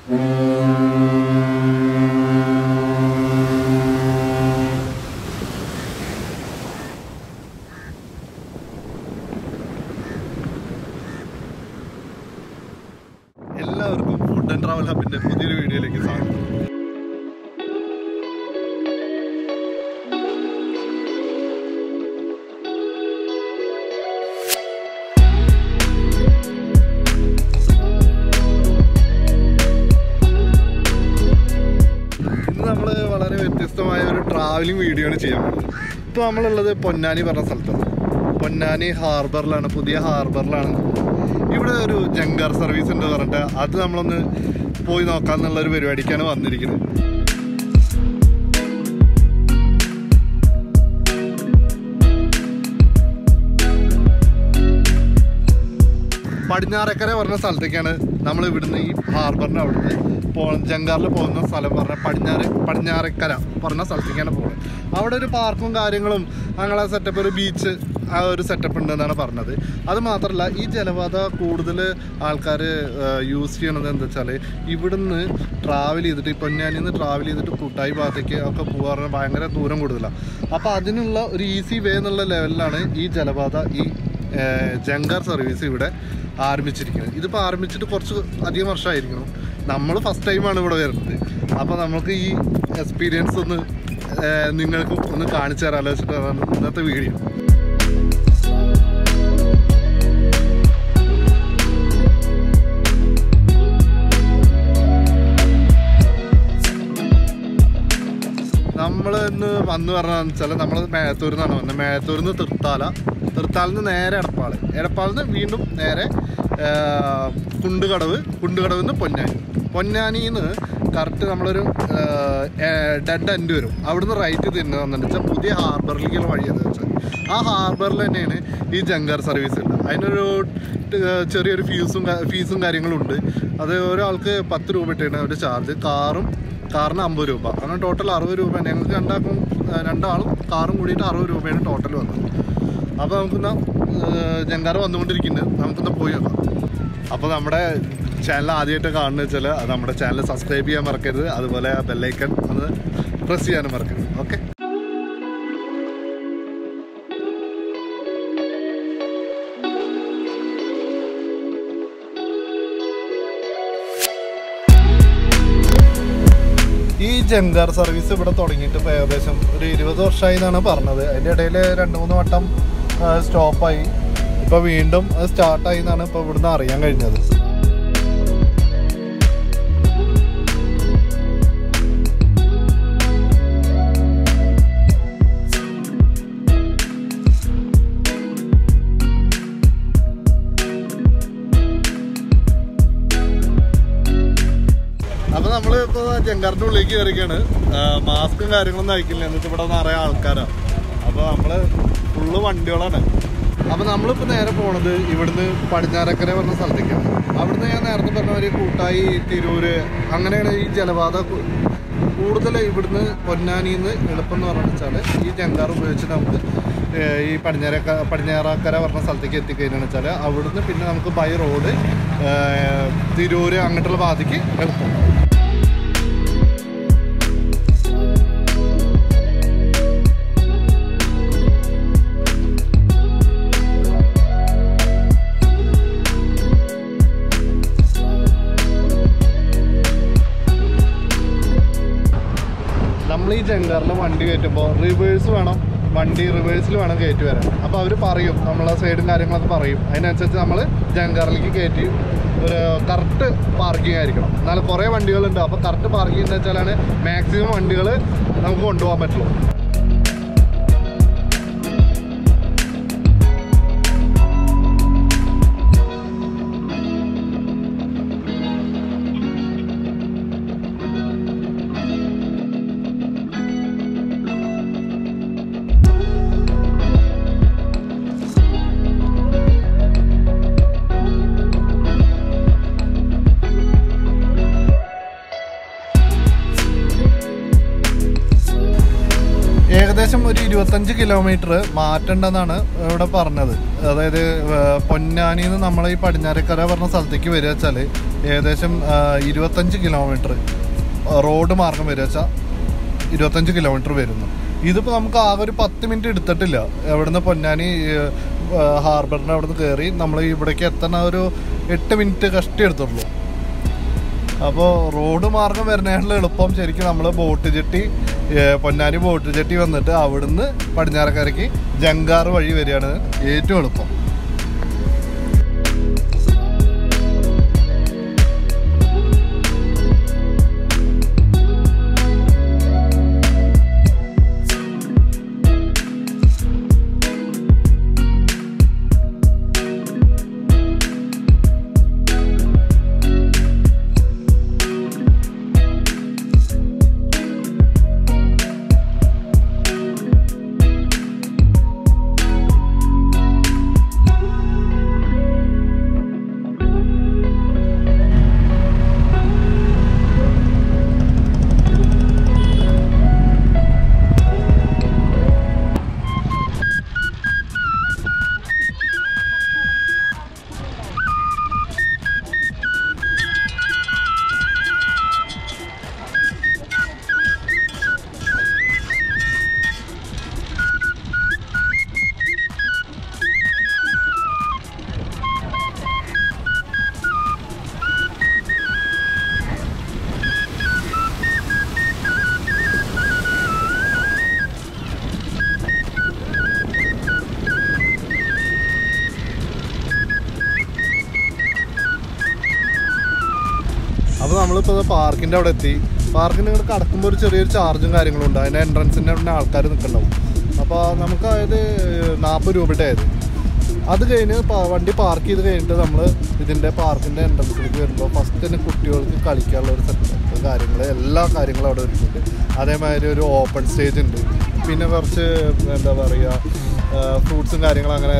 എല്ലാവർക്കും food and travel ഹബിന്റെ പുതിയൊരു വീഡിയോയിലേക്ക് സ്വാഗതം ഇന്ന് നമ്മൾ വളരെ വ്യത്യസ്തമായ ഒരു ട്രാവലിംഗ് വീഡിയോ ആണ് ചെയ്യാൻ പോകുന്നത് ഇപ്പോൾ നമ്മളുള്ളത് പൊന്നാനി പറഞ്ഞ സ്ഥലത്താണ് പൊന്നാനി ഹാർബറിലാണ് പുതിയ ഹാർബറിലാണ് ഇവിടെ ഒരു ജങ്കാർ സർവീസ് ഉണ്ട് പറഞ്ഞിട്ട് അത് നമ്മളൊന്ന് പോയി നോക്കാന്നുള്ള ഒരു പരിപാടിക്കാണ് വന്നിരിക്കുന്നത് പടിഞ്ഞാറക്കര പറഞ്ഞ സ്ഥലത്തേക്കാണ് നമ്മൾ ഇവിടുന്ന് ഈ ഹാർബറിന് അവിടുന്ന് പോ ജങ്കാറിൽ പോകുന്ന സ്ഥലം പറഞ്ഞ പടിഞ്ഞാറ് പടിഞ്ഞാറക്കര പറഞ്ഞ സ്ഥലത്തേക്കാണ് പോകുന്നത് അവിടെ ഒരു പാർക്കും കാര്യങ്ങളും അങ്ങനെ സെറ്റപ്പ് ഒരു ബീച്ച് ആ ഒരു സെറ്റപ്പ് ഉണ്ടെന്നാണ് പറഞ്ഞത് അത് മാത്രമല്ല ഈ ജലപാത കൂടുതൽ ആൾക്കാർ യൂസ് ചെയ്യണത് എന്താ വെച്ചാൽ ഇവിടുന്ന് ട്രാവൽ ചെയ്തിട്ട് ഈ പൊന്നാനിൽ നിന്ന് ട്രാവൽ ചെയ്തിട്ട് കൂട്ടായി ഭാഗത്തേക്ക് ഒക്കെ പോകാറ് ഭയങ്കര ദൂരം കൂടുതലാണ് അപ്പോൾ അതിനുള്ള ഒരു ഈസി വേ എന്നുള്ള ലെവലിലാണ് ഈ ജലപാത ഈ ഏഹ് ജങ്കാർ സർവീസ് ഇവിടെ ആരംഭിച്ചിരിക്കുന്നത് ഇതിപ്പോൾ ആരംഭിച്ചിട്ട് കുറച്ച് അധികം വർഷമായിരിക്കണം നമ്മൾ ഫസ്റ്റ് ടൈമാണ് ഇവിടെ വരുന്നത് അപ്പോൾ നമുക്ക് ഈ എക്സ്പീരിയൻസ് ഒന്ന് ഏഹ് നിങ്ങൾക്ക് ഒന്ന് കാണിച്ചു തരാമല്ലോ വെച്ചിട്ടാണ് ഇന്നത്തെ വീഡിയോ നമ്മൾ ഇന്ന് വന്ന് പറഞ്ഞതെന്ന് വെച്ചാൽ നമ്മൾ മേത്തൂരിൽ നിന്നാണ് വന്നത് മേത്തൂരിൽ നിന്ന് തൃത്താല തൃത്താലിൽ നിന്ന് നേരെ എടപ്പാൾ എടപ്പാളിൽ നിന്ന് വീണ്ടും നേരെ ആ, കുണ്ടുകടവ് കുണ്ടുകടവിൽ നിന്ന് പൊന്നാനി പൊന്നാനിയിൽ നിന്ന് കറക്റ്റ് നമ്മളൊരു ഡെഡ് എൻഡ് വരും അവിടുന്ന് റൈറ്റ് തിരിഞ്ഞു വന്നിട്ട് വെച്ചാൽ പുതിയ ഹാർബറിലേക്കുള്ള വഴി എന്ന് വെച്ചാൽ ആ ഹാർബറിൽ തന്നെയാണ് ഈ ജങ്കാർ സർവീസ് ഉള്ളത് അതിനൊരു ട്- ചെറിയൊരു ഫീസും കാ- ഫീസും കാര്യങ്ങളും ഉണ്ട് അത് ഒരാൾക്ക് പത്ത് രൂപ ഇട്ടാണ് ഒരു ചാർജ് കാറും കാറിന് അമ്പത് രൂപ അങ്ങനെ ടോട്ടൽ അറുപത് രൂപ ഞങ്ങൾക്ക് രണ്ടാൾക്കും ആ, രണ്ടാളും കാറും കൂടിയിട്ട് അറുപത് രൂപയാണ് ടോട്ടൽ വന്നത് അപ്പോൾ നമുക്കിന്ന് ജങ്കാർ വന്നുകൊണ്ടിരിക്കുന്നത് നമുക്കിന്ന് പോയി നോക്കാം അപ്പോൾ നമ്മുടെ ചാനൽ ആദ്യമായിട്ട് കാണുന്നത് വെച്ചാൽ അത് നമ്മുടെ ചാനൽ സബ്സ്ക്രൈബ് ചെയ്യാൻ മറക്കരുത് അതുപോലെ ആ ബെല്ലൈക്കൺ ഒന്ന് പ്രസ് ചെയ്യാനും മറക്കരുത് ഓക്കെ ഈ ജങ്കാർ സർവീസ് ഇവിടെ തുടങ്ങിയിട്ട് ഇപ്പോൾ ഏകദേശം ഒരു ഇരുപത് വർഷമായി എന്നാണ് പറഞ്ഞത് അതിൻ്റെ ഇടയിൽ രണ്ട് മൂന്ന് വട്ടം സ്റ്റോപ്പായി ഇപ്പോൾ വീണ്ടും അത് സ്റ്റാർട്ടായി എന്നാണ് ഇപ്പോൾ ഇവിടുന്ന് അറിയാൻ കഴിഞ്ഞത് അപ്പൊ നമ്മള് ഇപ്പൊ ജങ്കാറിന്റെ ഉള്ളിലേക്ക് കയറിക്കാണ് മാസ്കും കാര്യങ്ങളൊന്നും അയക്കില്ല എന്നിട്ട് ഇവിടെ നിറയെ ആൾക്കാരാണ് അപ്പൊ നമ്മള് ഫുള്ള് വണ്ടികളാണ് അപ്പൊ നമ്മളിപ്പോ നേരെ പോണത് ഇവിടുന്ന് പടിഞ്ഞാറക്കര പറഞ്ഞ സ്ഥലത്തേക്കാണ് അവിടുന്ന് ഞാൻ നേരത്തെ പറഞ്ഞ ഒരു കൂട്ടായി തിരൂര് അങ്ങനെയാണ് ഈ ജലപാത കു- കൂടുതൽ ഇവിടുന്ന് പൊന്നാനിന്ന് എളുപ്പം എന്ന് പറഞ്ഞു വെച്ചാൽ ഈ ജങ്കാർ ഉപയോഗിച്ച് നമുക്ക് ഏഹ്, ഈ പടിഞ്ഞാറക്ക പടിഞ്ഞാറക്കര പറഞ്ഞ സ്ഥലത്തേക്ക് എത്തിക്കഴിഞ്ഞാന്ന് വെച്ചാൽ അവിടുന്ന് പിന്നെ നമുക്ക് ബൈ റോഡ് ഏഹ്, തിരൂര് അങ്ങോട്ടുള്ള ഭാഗത്തേക്ക് എളുപ്പം നമ്മൾ ഈ ജങ്കാറിൽ വണ്ടി കയറ്റുമ്പോൾ റിവേഴ്സ് വേണം വണ്ടി റിവേഴ്സിൽ വേണം കയറ്റി വരാൻ അപ്പോൾ അവർ പറയും നമ്മളെ സൈഡും കാര്യങ്ങളൊക്കെ പറയും അതിനനുസരിച്ച് നമ്മൾ ജങ്കാറിലേക്ക് കയറ്റി ഒരു കറക്റ്റ് പാർക്കിംഗ് ആയിരിക്കണം എന്നാൽ കുറേ വണ്ടികളുണ്ട് അപ്പോൾ കറക്റ്റ് പാർക്കിംഗ് എന്ന് വെച്ചാലാണ് മാക്സിമം വണ്ടികൾ നമുക്ക് കൊണ്ടുപോകാൻ പറ്റുള്ളൂ ഏകദേശം ഒരു ഇരുപത്തഞ്ച് കിലോമീറ്റർ മാറ്റണ്ടെന്നാണ് ഇവിടെ പറഞ്ഞത് അതായത് ഏർ പൊന്നാനിയിൽ നിന്ന് നമ്മൾ ഈ പടിഞ്ഞാറക്കര പറഞ്ഞ സ്ഥലത്തേക്ക് വരിക വെച്ചാൽ ഏകദേശം ഏർ ഇരുപത്തഞ്ച് കിലോമീറ്റർ റോഡ് മാർഗം വരിക വെച്ചാൽ ഇരുപത്തഞ്ച് കിലോമീറ്റർ വരുന്നു ഇതിപ്പോൾ നമുക്ക് ആകെ ഒരു പത്ത് മിനിറ്റ് എടുത്തിട്ടില്ല എവിടുന്ന് പൊന്നാനി ഏർ, ഏർ, ഹാർബറിൻ്റെ അവിടുന്ന് കയറി നമ്മൾ ഇവിടേക്ക് എത്തണ ഒരു എട്ട് മിനിറ്റ് കഷ്ടി എടുത്തുള്ളൂ അപ്പോൾ റോഡ് മാർഗം വരുന്നതിനുള്ള എളുപ്പം ശരിക്കും നമ്മൾ ബോട്ട് ജെട്ടി ഏർ, പൊന്നാനി ബോട്ട് ജെട്ടി വന്നിട്ട് അവിടുന്ന് പടിഞ്ഞാറക്കരയ്ക്ക് ജങ്കാറ് വഴി വരികയാണ് ഏറ്റവും എളുപ്പം അപ്പോൾ നമ്മളിപ്പോൾ പാർക്കിൻ്റെ അവിടെ എത്തി പാർക്കിൻ്റെ ഇവിടെ കടക്കുമ്പോൾ ഒരു ചെറിയൊരു ചാർജും കാര്യങ്ങളും ഉണ്ട് അതിൻ്റെ എൻട്രൻസിൻ്റെ അവിടെ ആൾക്കാർ നിൽക്കുന്നുണ്ടാവും അപ്പോൾ നമുക്ക് അതായത് നാൽപ്പത് രൂപയുടെ ആയത് അത് കഴിഞ്ഞ് പ- വണ്ടി പാർക്ക് ചെയ്ത് കഴിഞ്ഞിട്ട് നമ്മൾ ഇതിൻ്റെ പാർക്കിൻ്റെ എൻട്രൻസിലേക്ക് വരുമ്പോൾ ഫസ്റ്റ് തന്നെ കുട്ടികൾക്ക് കളിക്കാനുള്ള ഒരു സെറ്റപ്പ് കാര്യങ്ങൾ എല്ലാ കാര്യങ്ങളും അവിടെ ഒരുക്കുന്നുണ്ട് അതേമാതിരി ഒരു ഓപ്പൺ സ്റ്റേജ് ഉണ്ട് പിന്നെ കുറച്ച് എന്താ പറയുക ഫ്രൂട്ട്സും കാര്യങ്ങളും അങ്ങനെ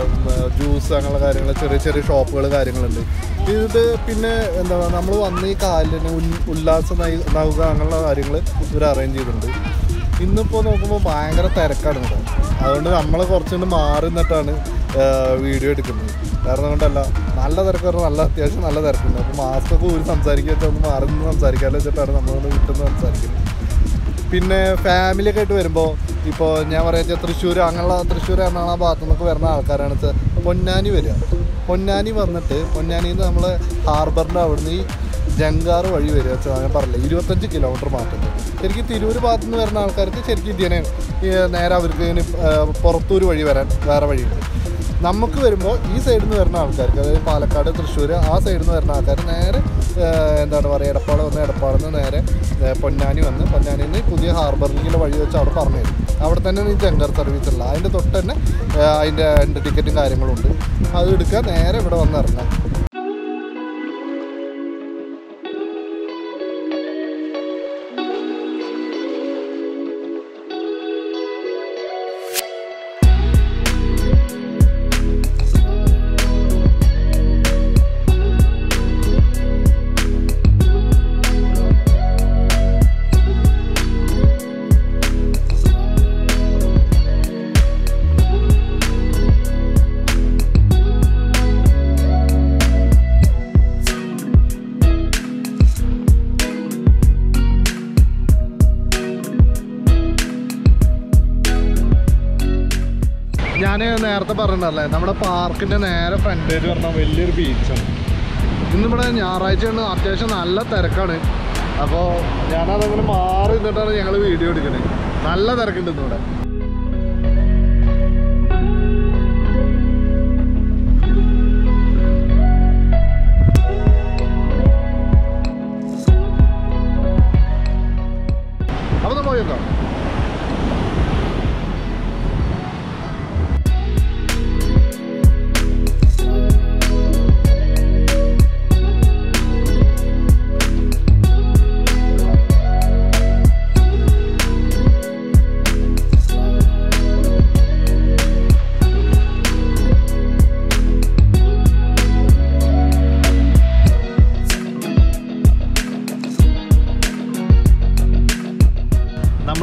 ജ്യൂസ് അങ്ങനെയുള്ള കാര്യങ്ങൾ ചെറിയ ചെറിയ ഷോപ്പുകൾ കാര്യങ്ങളുണ്ട് ഇത് പിന്നെ എന്താ നമ്മൾ വന്ന് ഈ കാലിന് ഉൽ- ഉല്ലാസം നയി- നൽകുക അങ്ങനെയുള്ള കാര്യങ്ങൾ ഇവർ അറേഞ്ച് ചെയ്തിട്ടുണ്ട് ഇന്നിപ്പോൾ നോക്കുമ്പോൾ ഭയങ്കര തിരക്കാണ് ഇവിടെ അതുകൊണ്ട് നമ്മൾ കുറച്ചുകൊണ്ട് മാറി നിന്നിട്ടാണ് വീഡിയോ എടുക്കുന്നത് കാരണം കൊണ്ടല്ല നല്ല തിരക്ക് പറഞ്ഞാൽ നല്ല അത്യാവശ്യം നല്ല തിരക്കുണ്ട് അപ്പോൾ മാസ്ക് ഒക്കെ ഊരി സംസാരിക്കുക വെച്ചാൽ ഒന്ന് മാറി നിന്ന് സംസാരിക്കാമല്ലോ വെച്ചിട്ടാണ് നമ്മളൊന്ന് വിട്ടുന്ന് സംസാരിക്കുന്നത് പിന്നെ ഫാമിലി ഒക്കെ ആയിട്ട് വരുമ്പോൾ ഇപ്പോൾ ഞാൻ പറയാ തൃശ്ശൂർ അങ്ങനെയുള്ള തൃശ്ശൂർ എറണാകുളം ആ ഭാഗത്തു നിന്നൊക്കെ വരുന്ന ആൾക്കാരാണ് വെച്ചാൽ പൊന്നാനി വരിക പൊന്നാനി വന്നിട്ട് പൊന്നാനിയിൽ നിന്ന് നമ്മൾ ഹാർബറിൻ്റെ അവിടുന്ന് ഈ ജങ്കാറ് വഴി വരിക വെച്ചാൽ ഞാൻ പറഞ്ഞില്ല ഇരുപത്തഞ്ച് കിലോമീറ്റർ മാറ്റുന്നത് ശരിക്കും തിരൂർ ഭാഗത്തു നിന്ന് വരുന്ന ആൾക്കാർക്ക് ശരിക്കും ഇത് തന്നെയാണ് ഈ നേരെ അവർക്ക് ഇങ്ങനെ പുറത്തൂർ വഴി വരാൻ വേറെ വഴിയുണ്ട് നമുക്ക് വരുമ്പോൾ ഈ സൈഡിൽ നിന്ന് വരുന്ന ആൾക്കാർക്ക് അതായത് പാലക്കാട് തൃശ്ശൂർ ആ സൈഡിൽ നിന്ന് വരുന്ന ആൾക്കാർ നേരെ ഏഹ്, എന്താണ് പറയുക എടപ്പാൾ വന്ന് എടപ്പാളിൽ നിന്ന് നേരെ ഏഹ്, പൊന്നാനി വന്ന് പൊന്നാനിയിൽ നിന്ന് പുതിയ ഹാർബറിലേക്കുള്ള വഴി വെച്ച് അവിടെ പറഞ്ഞു തരും അവിടെ തന്നെ ഈ ജങ്കർ സർവീസ് ഉള്ള അതിൻ്റെ തൊട്ട് തന്നെ ഏഹ്, അതിൻ്റെ എൻ്റെ ടിക്കറ്റും കാര്യങ്ങളും ഉണ്ട് അത് എടുക്കുക നേരെ ഇവിടെ വന്ന് ഇറങ്ങാം ഞാൻ നേരത്തെ പറഞ്ഞിട്ടല്ലേ നമ്മുടെ പാർക്കിന്റെ നേരെ ഫ്രണ്ടേജ് പറഞ്ഞാൽ വലിയൊരു ബീച്ചാണ് ഇന്നിവിടെ ഞായറാഴ്ചയാണ് അത്യാവശ്യം നല്ല തിരക്കാണ് അപ്പോൾ ഞാനതങ്ങനെ മാറി നിന്നിട്ടാണ് ഞങ്ങൾ വീഡിയോ എടുക്കുന്നത് നല്ല തിരക്കുണ്ട് ഇന്നിവിടെ അപ്പോൾ നമ്മൾ പോയി നോക്കാം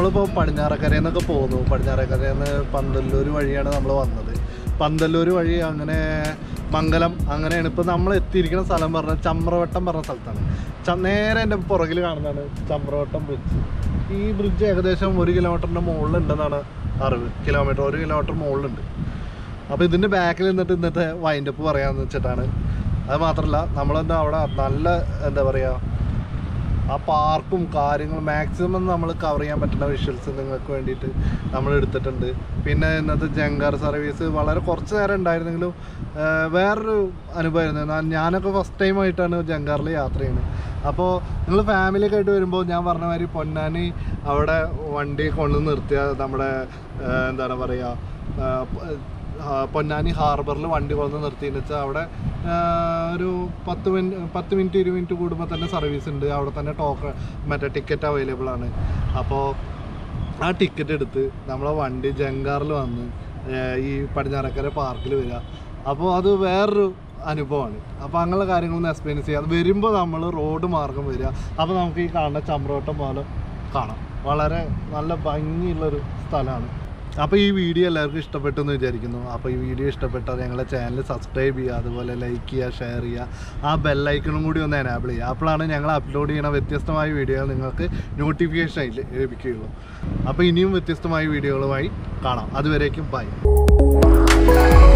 നമ്മളിപ്പോൾ പടിഞ്ഞാറക്കരയിൽ നിന്നൊക്കെ പോന്നു പടിഞ്ഞാറക്കരയിൽ നിന്ന് പന്തല്ലൂർ വഴിയാണ് നമ്മൾ വന്നത് പന്തല്ലൂർ വഴി അങ്ങനെ മംഗലം അങ്ങനെയാണ് ഇപ്പോൾ നമ്മൾ എത്തിയിരിക്കുന്ന സ്ഥലം പറഞ്ഞാൽ ചമ്രവട്ടം പറഞ്ഞ സ്ഥലത്താണ് ച- നേരെ എൻ്റെ പുറകിൽ കാണുന്നതാണ് ചമ്രവട്ടം ബ്രിഡ്ജ് ഈ ബ്രിഡ്ജ് ഏകദേശം ഒരു കിലോമീറ്ററിൻ്റെ മുകളിലുണ്ടെന്നാണ് അറിവ് കിലോമീറ്റർ ഒരു കിലോമീറ്റർ മുകളിലുണ്ട് അപ്പോൾ ഇതിൻ്റെ ബാക്കിൽ നിന്നിട്ട് ഇന്നത്തെ വൈൻഡപ്പ് പറയാമെന്ന് വെച്ചിട്ടാണ് അത് മാത്രമല്ല നമ്മളെന്താ അവിടെ നല്ല എന്താ പറയുക ആ പാർക്കും കാര്യങ്ങളും മാക്സിമം നമ്മൾ കവർ ചെയ്യാൻ പറ്റുന്ന വിഷ്വൽസ് നിങ്ങൾക്ക് വേണ്ടിയിട്ട് നമ്മൾ എടുത്തിട്ടുണ്ട് പിന്നെ ഇന്നത്തെ ജങ്കാർ സർവീസ് വളരെ കുറച്ച് നേരം ഉണ്ടായിരുന്നെങ്കിലും ആ, വേറൊരു അനുഭവമായിരുന്നു ഞാൻ- ഞാനൊക്കെ ഫസ്റ്റ് ടൈം ആയിട്ടാണ് ജങ്കാറിൽ യാത്ര ചെയ്യുന്നത് അപ്പോൾ നിങ്ങൾ ഫാമിലിയൊക്കെ ആയിട്ട് വരുമ്പോൾ ഞാൻ പറഞ്ഞ മാതിരി പൊന്നാനി അവിടെ വണ്ടി കൊണ്ടു നിർത്തിയ നമ്മുടെ ആ, എന്താണ് പറയുക ആ, പ- ആ, പൊന്നാനി ഹാർബറിൽ വണ്ടി കൊണ്ടു നിർത്തിയെന്ന് വെച്ചാൽ അവിടെ ആ, ഒരു പത്ത് മിനിറ്റ് പത്ത് മിനിറ്റ് ഇരുപത് മിനിറ്റ് കൂടുമ്പോൾ തന്നെ സർവീസ് ഉണ്ട് അവിടെ തന്നെ ടോക്കൺ മറ്റേ ടിക്കറ്റ് അവൈലബിൾ ആണ് അപ്പോൾ ആ ടിക്കറ്റ് എടുത്ത് നമ്മളെ വണ്ടി ജങ്കാറിൽ വന്ന് ആ, ഈ പടിഞ്ഞാറക്കര പാർക്കിൽ വരിക അപ്പോൾ അത് വേറൊരു അനുഭവമാണ് അപ്പോൾ അങ്ങനെയുള്ള കാര്യങ്ങളൊന്നും എക്സ്പീരിയൻസ് ചെയ്യാം വരുമ്പോൾ നമ്മൾ റോഡ് മാർഗം വരിക അപ്പോൾ നമുക്ക് ഈ കാണുന്ന ചമ്രോട്ടം പാലം കാണാം വളരെ നല്ല ഭംഗിയുള്ളൊരു സ്ഥലമാണ് അപ്പോൾ ഈ വീഡിയോ എല്ലാവർക്കും ഇഷ്ടപ്പെട്ടു എന്ന് വിചാരിക്കുന്നു അപ്പോൾ ഈ വീഡിയോ ഇഷ്ടപ്പെട്ടാൽ ഞങ്ങളുടെ ചാനൽ സബ്സ്ക്രൈബ് ചെയ്യുക അതുപോലെ ലൈക്ക് ചെയ്യുക ഷെയർ ചെയ്യുക ആ ബെല്ലൈക്കണും കൂടി ഒന്ന് എനാബിൾ ചെയ്യുക അപ്പോഴാണ് ഞങ്ങൾ അപ്ലോഡ് ചെയ്യുന്ന വ്യത്യസ്തമായ വീഡിയോകൾ നിങ്ങൾക്ക് നോട്ടിഫിക്കേഷൻ ആയിട്ട് ലഭിക്കുകയുള്ളൂ അപ്പോൾ ഇനിയും വ്യത്യസ്തമായ വീഡിയോകളുമായി കാണാം അതുവരേക്കും ബൈ